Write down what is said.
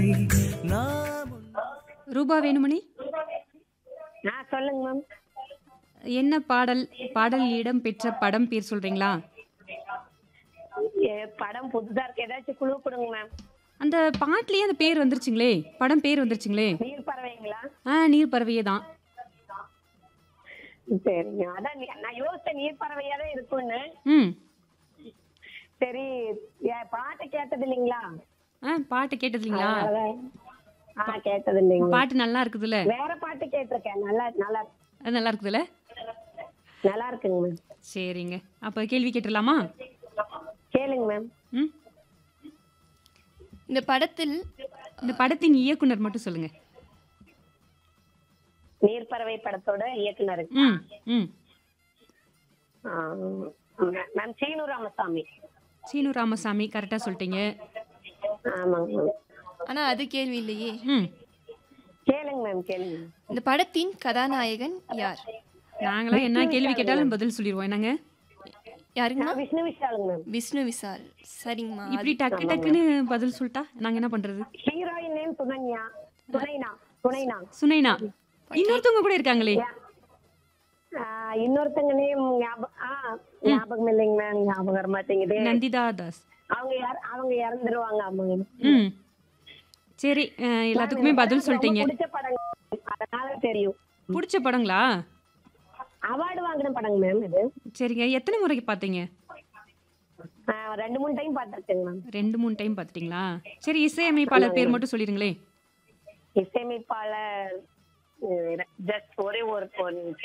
ரூபா வேணுமணி ஆ சொல்லுங்க மேம் என்ன பாடல் பாடல் இடம் பெற்ற படம் பேர் சொல்றீங்களா ஏ, படம் புதுசா இருக்கு ஏதாச்சும் குழு கொடுங்க மேம் அந்த பாட்டுலயே அந்த பேர் வந்துருச்சுங்களே படம் பேர் வந்துருச்சுங்களே நீர் பறவைங்களா ஆ நீர் பறவையே தான் சரிங்க அதான் நீ- நான் யோசிச்ச நீர் பறவையா தான் இருக்கும்னு ம் சரி ஏ, பாட்டு கேட்டது இல்லைங்களா ஆ பாட்டு கேட்டது இல்லைங்களா அதனாலதான். ஆ கேட்டது இல்லைங்க பாட்டு நல்லா இருக்குதுல்ல வேற பாட்டு கேட்டிருக்கேன் நல்லா நல்லா அது நல்லா இருக்குதுல்ல நல்லா இருக்குங்க மேம் சரிங்க அப்ப கேள்வி கேட்டுடலாமா கேளுங்க மேம் ம் இந்த படத்தில் இந்த படத்தின் இயக்குனர் மட்டும் சொல்லுங்க நீர் பறவை படத்தோட இயக்குனர் ம் ம் மேம் சீனு ராமசாமி சீனு ராமசாமி கரெக்டா சொல்லிட்டீங்க ஆமாங்க மேம் ஆனா அது கேள்வி இல்லையே ம் கேளுங்க மேம் கேளுங்க இந்த படத்தின் கதாநாயகன் யார் நாங்களாம் என்ன கேள்வி கேட்டாலும் பதில் சொல்லிடுவோம் என்னங்க யாருங்கண்ணா நான் விஷ்ணு விஷாலுங்க மேம் விஷ்ணு விசால் சரிங்கம்மா இப்படி டக்கு டக்குன்னு பதில் சொல்லிட்டா நாங்க என்ன பண்றது ஹீரோயின் நேம் சுகன்யா துணைனா துணைனா சுனைனா இன்னொருத்தவங்க கூட இருக்காங்களே ஆஹ் இன்னொருத்தங்க நேம் ஞாபகம் ஆ ஞாபகம் இல்லைங்க மேம் ஞாபகம் வர மாட்டேங்குது நந்திதா தாஸ் அவங்க யார் அவங்க இறந்துருவாங்க அவங்க ம் சரி அஹ், எல்லாத்துக்குமே பதில் சொல்லிட்டீங்க பிடிச்ச படம் அதனால தெரியும் பிடிச்ச படங்களா அவார்டு வாங்கின படங்க மேம் இது சரிங்க எத்தனை முறைக்கு பார்த்தீங்க ஆஹ் ரெண்டு மூணு டைம் பார்த்துருக்கேங்க மேம் ரெண்டு மூணு டைம் பார்த்துட்டீங்களா சரி இசையமைப்பாளர் பேர் மட்டும் சொல்லிடுங்களே இசையமைப்பாளர் ஜஸ்ட் ஒரே ஒரு ஒரு